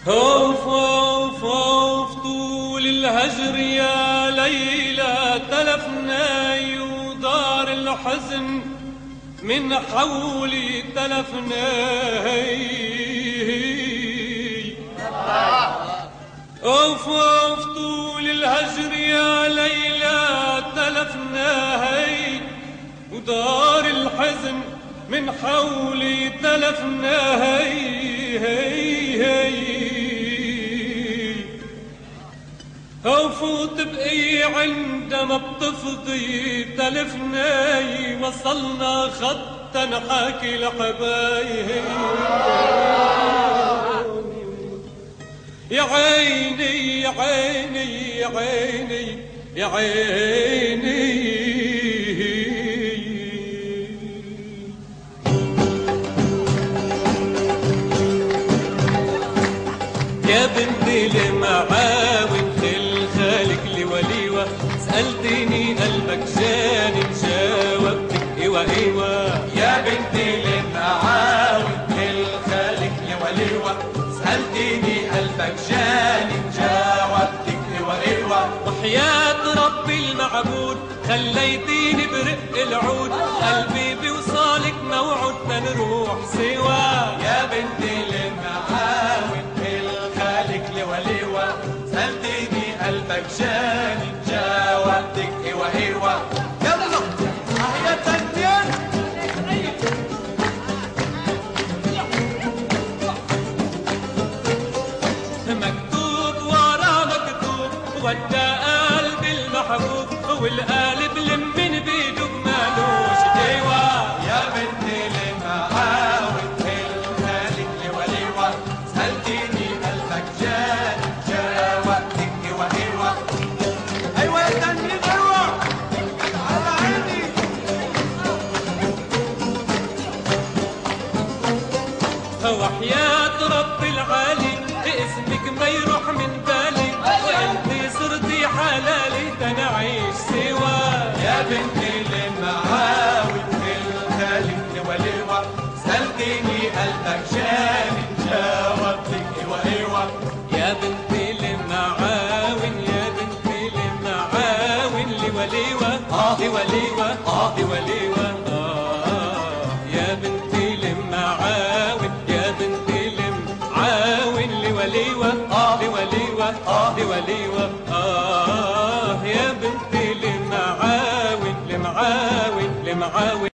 اوف اوف اوف طول الهجر يا ليلى تلفنا ودار الحزن من حولي تلفنا اوف اوف طول الهجر يا ليلى تلفنا هي ودار الحزن من حولي تلفنا هي هي هي وفوت بقي عندما بتفضي تلفنا وصلنا خطا نحاكي لحبايب يا عيني يا عيني يا عيني يا عيني يا بنتي المعاون خل خالك لوليوة سألتني قلبك جاني جاوبتك ايوه ايوه يا بنتي للمعاون الخالق لوليوة سألتني قلبك جاني جاوبتك ايوه ايوه وحياة ربي المعبود خليتيني برق العود قلبي بوصالك موعود تنروح سوا يا بنتي للمعاون الخالق لوليوة سألتني قلبك جاني جاوبتك ايوه ايوه يلا يا تنين مكتوب ورا مكتوب ودى قلبي المحبوب والقلب لمن بيدوب مالوش ديوة يا بنتي للمعاون الخالق لوليوة سألتني قلبك جاني جاوبتك ايوه ايوه ايوه يا تنين ايوه على عيني وحياة رب العالي اسمك ما يروح من بالي وانت صرتي حلالي تنعيش سوا يا بنتي للمعاون الخالق لوليوة سألتني قلبك جاني جاوبتك ايوه ايوه يا بنتي لمعاون يا بنتي لمعاون لوليوة آه. لوليوة آه. لوليوة آه يا بنتي لمعاون يا بنتي لمعاون لوليوة آه. لوليوة آه. لوليوة آه يا بنتي لمعاون لمعاون لمعاون